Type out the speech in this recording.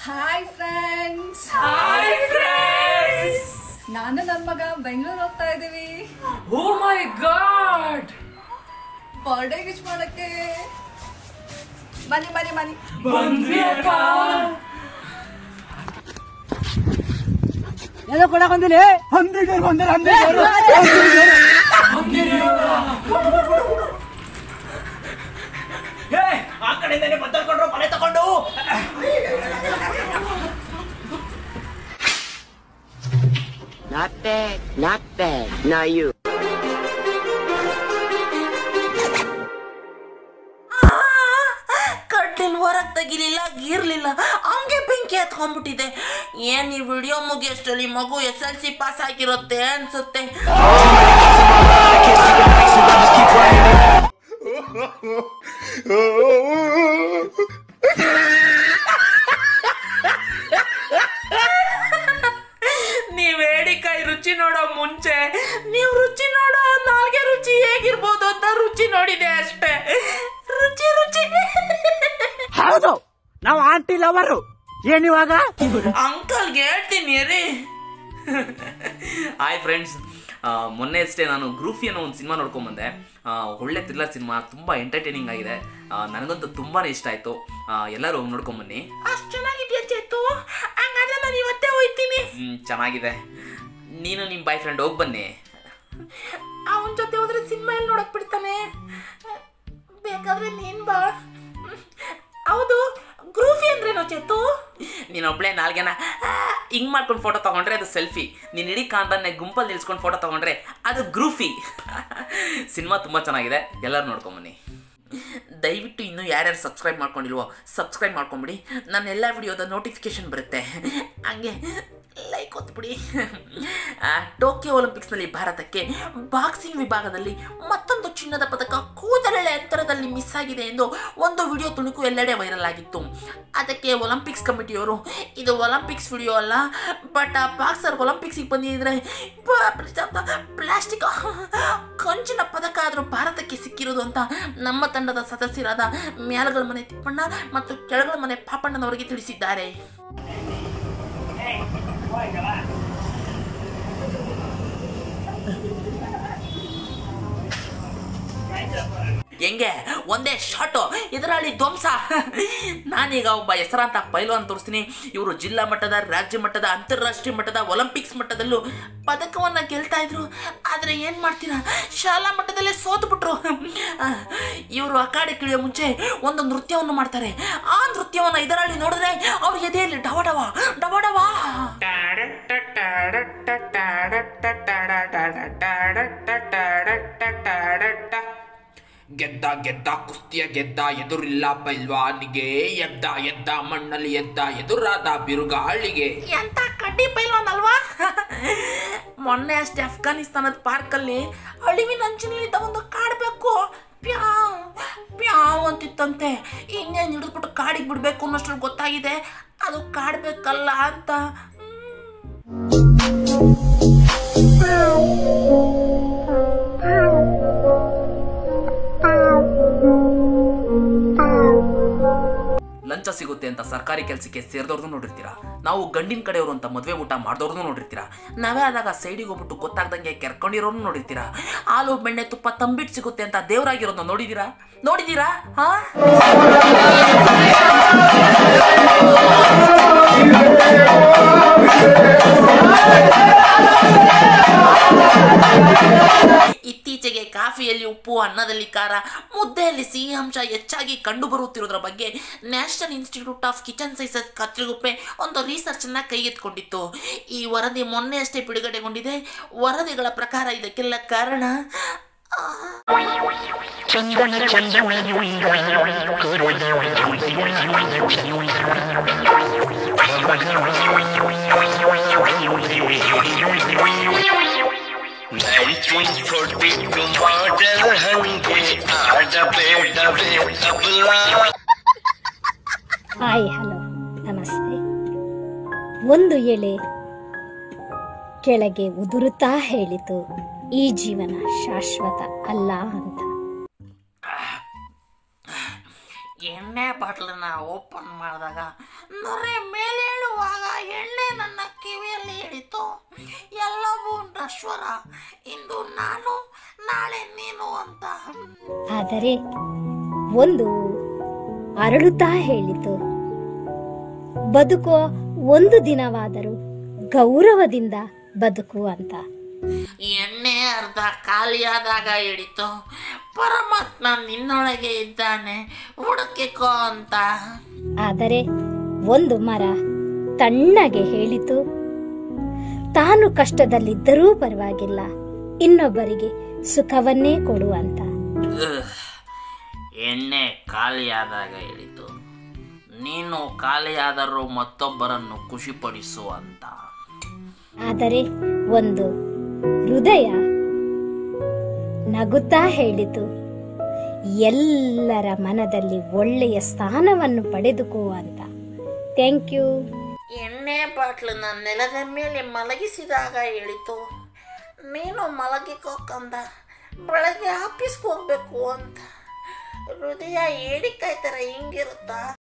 Hi friends hi friends ನಾನು ನನ್ನ ಮಗ ಬೆಂಗಳೂರು ಹೋಗ್ತಾ ಇದೀವಿ oh my God birthday wish ಮಾಡಕ್ಕೆ ಬನ್ನಿ ಬನ್ನಿ ಬನ್ನಿ ಬಂದ್ವಿ ಅಪ್ಪ ಏನೋ ಕೊಡಕ್ ಬಂದಿನಿ ಹಂದಿಗೆ ಬಂದಿರ ಆ ಕಡೆಯಿಂದನೇ ಬದ್ದಲ್ಕೊಂಡ್ರು ಮನೆ ತಗೊಂಡು Not bad, not bad. Now you. ಕಡ್ಡಿಲ್ ಹೊರಗ್ ತೆಗಿಲಿಲ್ಲ ಗೀರ್ಲಿಲ್ಲ ಹಂಗೆ ಬೆಂಕಿ ಹತ್ಕೊಂಡ್ಬಿಟ್ಟಿದೆ ಏನ್ ಈ ವಿಡಿಯೋ ಮುಗಿಯಷ್ಟರಲ್ಲಿ ಮಗು ಎಸ್ ಎಲ್ ಸಿ ಪಾಸ್ ಆಗಿರುತ್ತೆ ಅನ್ಸುತ್ತೆ ನೀವ್ ಕೈ ರುಚಿ ನೋಡೋ ಮುಂಚೆ ನೀವು ರುಚಿ ನೋಡೋ ನಾಲ್ಗೆ ರುಚಿ ಹೇಗಿರ್ಬೋದು ಅಂತ ರುಚಿ ನೋಡಿದೆ ಅಷ್ಟೇ ರುಚಿ ರುಚಿ ಹೌದು ನಾವು ಆಂಟಿ ಲವರು ಏನಿವಾಗ ಅಂಕಲ್ಗೆ ಹೇಳ್ತೀನಿ ರೀ ಹಾಯ್ ಫ್ರೆಂಡ್ಸ್ ಮೊನ್ನೆ ಅಷ್ಟೇ ನಾನು ಗ್ರೂಫಿ ಅನ್ನೋ ಒಂದು ಸಿನಿಮಾ ನೋಡ್ಕೊಂಬಂದೆ ಆ, ಒಳ್ಳೆ ಥ್ರಿಲ್ಲರ್ ಸಿನಿಮಾ ತುಂಬ ಎಂಟರ್ಟೈನಿಂಗ್ ಆಗಿದೆ ಆ, ನನಗಂತೂ ತುಂಬಾ ಇಷ್ಟ ಆಯಿತು ಎಲ್ಲರೂ ಹೋಗಿ ನೋಡ್ಕೊಂಬನ್ನಿ ಅಷ್ಟ್ ಚೆನ್ನಾಗಿದ್ಯಾ ಚೇತು ಹಂಗಾದ್ರೆ ನಾನು ಇವತ್ತೇ ಹೋಯ್ತೀನಿ ಹ್ಮ್, ಚೆನ್ನಾಗಿದೆ ನೀನು ನಿಮ್ಮ ಬಾಯ್ ಫ್ರೆಂಡ್ ಹೋಗಿ ಬನ್ನಿ ಅವನ ಜೊತೆ ಹೋದ್ರೆ ಸಿನಿಮಾ ಎಲ್ಲಿ ನೋಡಕ್ ಬಿಡ್ತಾನೆ ಬೇಕಾದ್ರೆ ನೀನ್ ಬಾ ಹೌದು ಗ್ರೂಫಿ ಅಂದ್ರೇನೋ ಚೇತು ನೀನು ಒಬ್ಳೆ ನಾಲ್ಗೆನ ಹಿಂಗ್ ಮಾಡ್ಕೊಂಡು ಫೋಟೋ ತಗೊಂಡ್ರೆ ಅದು ಸೆಲ್ಫಿ ನೀನು ಇಡೀ ಕಾಂತನ್ನೇ ಗುಂಪಲ್ಲಿ ನಿಲ್ಸ್ಕೊಂಡು ಫೋಟೋ ತಗೊಂಡ್ರೆ ಅದು ಗ್ರೂಫಿ ಸಿನಿಮಾ ತುಂಬ ಚೆನ್ನಾಗಿದೆ ಎಲ್ಲರೂ ನೋಡ್ಕೊಂಬನ್ನಿ ದಯವಿಟ್ಟು ಇನ್ನೂ ಯಾರ್ಯಾರು ಸಬ್ಸ್ಕ್ರೈಬ್ ಮಾಡ್ಕೊಂಡಿಲ್ವೋ ಸಬ್ಸ್ಕ್ರೈಬ್ ಮಾಡ್ಕೊಂಬಿಡಿ ನನ್ನ ಎಲ್ಲ ವಿಡಿಯೋದ ನೋಟಿಫಿಕೇಶನ್ ಬರುತ್ತೆ ಹಂಗೆ ಲೈಕ್ ಒತ್ಬಿಡಿ ಆ, ಟೋಕಿಯೋ ಒಲಿಂಪಿಕ್ಸ್ನಲ್ಲಿ ಭಾರತಕ್ಕೆ ಬಾಕ್ಸಿಂಗ್ ವಿಭಾಗದಲ್ಲಿ ಮತ್ತೊಂದು ಚಿನ್ನದ ಪದಕ ಕೂದಲೆಳೆ ಅಂತರದಲ್ಲಿ ಮಿಸ್ ಆಗಿದೆ ಎಂದು ಒಂದು ವಿಡಿಯೋ ತುಣುಕು ಎಲ್ಲೆಡೆ ವೈರಲ್ ಆಗಿತ್ತು ಅದಕ್ಕೆ ಒಲಿಂಪಿಕ್ಸ್ ಕಮಿಟಿಯವರು ಇದು ಒಲಿಂಪಿಕ್ಸ್ ವಿಡಿಯೋ ಅಲ್ಲ ಬಟ್ ಆ ಬಾಕ್ಸರ್ ಒಲಿಂಪಿಕ್ಸಿಗೆ ಬಂದಿದ್ರೆ ಪ್ಲಾಸ್ಟಿಕ್ ಕಂಚಿನ ಪದಕ ಆದರೂ ಭಾರತಕ್ಕೆ ಸಿಕ್ಕಿರೋದು ಅಂತ ನಮ್ಮ ತಂಡದ ಸದಸ್ಯರಾದ ಮ್ಯಾಲಗಳ ಮನೆ ತಿಪ್ಪಣ್ಣ ಮತ್ತು ಕೆಳಗಳ ಮನೆ ಪಾಪಣ್ಣನವರಿಗೆ ತಿಳಿಸಿದ್ದಾರೆ ಹೆಂಗೆ ಒಂದೇ ಶಾಟು ಇದರಲ್ಲಿ ಧ್ವಂಸ ನಾನೀಗ ಒಬ್ಬ ಹೆಸರಾಂತ ಪೈಲ್ವಾನ್ ತೋರಿಸ್ತೀನಿ ಇವರು ಜಿಲ್ಲಾ ಮಟ್ಟದ ರಾಜ್ಯ ಮಟ್ಟದ ಅಂತಾರಾಷ್ಟ್ರೀಯ ಮಟ್ಟದ ಒಲಿಂಪಿಕ್ಸ್ ಮಟ್ಟದಲ್ಲೂ ಪದಕವನ್ನ ಗೆಲ್ತಾ ಇದ್ರು ಆದ್ರೆ ಏನ್ ಮಾಡ್ತೀರಾ ಶಾಲಾ ಮಟ್ಟದಲ್ಲೇ ಸೋತು ಬಿಟ್ರು ಇವರು ಅಖಾಡೆ ಕಿಳಿಯೋ ಮುಂಚೆ ಒಂದು ನೃತ್ಯವನ್ನು ಮಾಡ್ತಾರೆ ಆ ನೃತ್ಯವನ್ನ ಇದರಲ್ಲಿ ನೋಡಿದ್ರೆ ಅವ್ರ ಎದೆಯಲ್ಲಿ ಡವ ಡವ ಡವ ಡವ ಗೆದ್ದ ಗೆದ್ದ ಕುಸ್ತಿಯ ಗೆದ್ದ ಎದುರಿಲ್ಲ ಪೈಲ್ವಾನಿಗೆ ಎದ್ದ ಎದ್ದ ಮಣ್ಣಲ್ಲಿ ಎದ್ದ ಎದುರಾದ ಬಿರುಗಾಳಿಗೆ ಎಂತ ಕಡ್ಡಿ ಪೈಲ್ವಾನ್ ಅಲ್ವಾ ಮೊನ್ನೆ ಅಷ್ಟೇ ಅಫ್ಘಾನಿಸ್ತಾನದ ಪಾರ್ಕಲ್ಲಿ ಅಳಿವಿನ ಅಂಚಿನಲ್ಲಿದ್ದ ಒಂದು ಕಾಡ್ಬೇಕು ಪ್ಯಾವ್ ಪ್ಯಾವ್ ಅಂತಿತ್ತಂತೆ ಇನ್ನೇನು ಹಿಡಿದ್ಬಿಟ್ಟು ಕಾಡಿಗೆ ಬಿಡ್ಬೇಕು ಅನ್ನೋಷ್ಟ್ರಲ್ಲಿ ಗೊತ್ತಾಗಿದೆ ಅದು ಕಾಡ್ಬೇಕಲ್ಲ ಅಂತ ಲಂಚ ಸಿಗುತ್ತೆ ಅಂತ ಸರ್ಕಾರಿ ಕೆಲಸಕ್ಕೆ ಸೇರಿದವ್ರದ್ದು ನೋಡಿರ್ತೀರಾ ನಾವು ಗಂಡಿನ ಕಡೆಯವರು ಅಂತ ಮದುವೆ ಊಟ ಮಾಡಿದವ್ರದ್ದು ನೋಡಿರ್ತೀರಾ ನಾವೇ ಆದಾಗ ಸೈಡಿಗೆ ಹೋಗ್ಬಿಟ್ಟು ಗೊತ್ತಾಗ್ದಂಗೆ ಕೆರ್ಕೊಂಡಿರೋರು ನೋಡಿರ್ತೀರಾ ಹಾಲು ಬೆಣ್ಣೆ ತುಪ್ಪ ತಂಬಿಟ್ಟು ಸಿಗುತ್ತೆ ಅಂತ ದೇವರಾಗಿರೋದನ್ನ ನೋಡಿದೀರಾ ನೋಡಿದೀರಾ ಹಾ ಇತ್ತೀಚೆಗೆ ಕಾಫಿಯಲ್ಲಿ ಉಪ್ಪು ಅನ್ನದಲ್ಲಿ ಖಾರ ಮುದ್ದೆಯಲ್ಲಿ ಸಿಹಿ ಅಂಶ ಹೆಚ್ಚಾಗಿ ಕಂಡು ಬರುತ್ತಿರುವುದರ ಬಗ್ಗೆ national institute of kitchen sciences Kathriguppe ಒಂದು ರಿಸರ್ಚ್ ಅನ್ನ ಕೈಗೆತ್ತಿಕೊಂಡಿತ್ತು ಈ ವರದಿ ಮೊನ್ನೆ ಅಷ್ಟೇ ಬಿಡುಗಡೆಗೊಂಡಿದೆ ವರದಿಗಳ ಪ್ರಕಾರ ಇದಕ್ಕೆಲ್ಲ ಕಾರಣ ಆ, ಚಂದನ ಚಂದನದಿಂದ ಕೊಟ್ಟಿದ್ದು ಮಾಡಲ್ ಹಂಗೆ ಆಡಬೇಡವೇ ತಬಲಾ ಹಾಯ್ ಹಲೋ ನಮಸ್ತೆ ಒಂದು ಎಳೆ ಕೆಳಗೆ ಉದುರುತ್ತಾ ಹೇಳಿತು ಈ ಜೀವನ ಶಾಶ್ವತ ಅಲ್ಲ ಅಂತ ಎಣ್ಣ ಎಣ್ಣೆ ಬಾಟ್ಲನ್ನ ಓಪನ್ ಮಾಡಿದಾಗ ನೊರೆ ಮೇಲೆ ಹೇಳುವಾಗ ಎಣ್ಣೆ ನನ್ನ ಕಿವಿಯಲ್ಲಿ ಹಿಡಿತು ಎಲ್ಲವೂ ನಶ್ವರ ಇಂದು ನಾನು ನಾಳೆ ನೀನು ಅಂತ ಆದರೆ ಒಂದು ಅರಳುತ್ತಾ ಹೇಳಿತು ಬದುಕುವ ಒಂದು ದಿನವಾದರೂ ಗೌರವದಿಂದ ಬದುಕು ಅಂತ ಎಣ್ಣೆ ಅರ್ಧ ಖಾಲಿಯಾದಾಗ ಹಿಡಿತು ಪರಮಾತ್ಮ ನಿನ್ನೊಳಗೆ ಇದ್ದಾನೆ ಹುಡುಕಿಕೋ ಅಂತ ಆದರೆ ಒಂದು ಮರ ತಣ್ಣಗೆ ಹೇಳಿತು ತಾನು ಕಷ್ಟದಲ್ಲಿದ್ದರೂ ಪರವಾಗಿಲ್ಲ ಇನ್ನೊಬ್ಬರಿಗೆ ಸುಖವನ್ನೇ ಕೊಡುವಂತ ಉಹ್, ಎಣ್ಣೆ ಖಾಲಿಯಾದಾಗ ಹೇಳಿತು ನೀನು ಖಾಲಿಯಾದರೂ ಮತ್ತೊಬ್ಬರನ್ನು ಖುಷಿಪಡಿಸು ಅಂತ ಆದರೆ ಒಂದು ಹೃದಯ ನಗುತ್ತಾ ಹೇಳಿತು ಎಲ್ಲರ ಮನದಲ್ಲಿ ಒಳ್ಳೆಯ ಸ್ಥಾನವನ್ನು ಪಡೆದುಕೋ ಅಂತ ಥ್ಯಾಂಕ್ ಯು ಎಣ್ಣೆ ಬಾಟ್ಲನ್ನ ನೆಲದ ಮೇಲೆ ಮಲಗಿಸಿದಾಗ ಹೇಳಿತು ನೀನು ಮಲಗಿಕೋಕಂದ ಬೆಳಗ್ಗೆ ಆಫೀಸ್ಗೆ ಹೋಗ್ಬೇಕು ಅಂತ ಹೃದಯ ಏಡಿಕಾಯಿ ಥರ ಹಿಂಗಿರುತ್ತಾ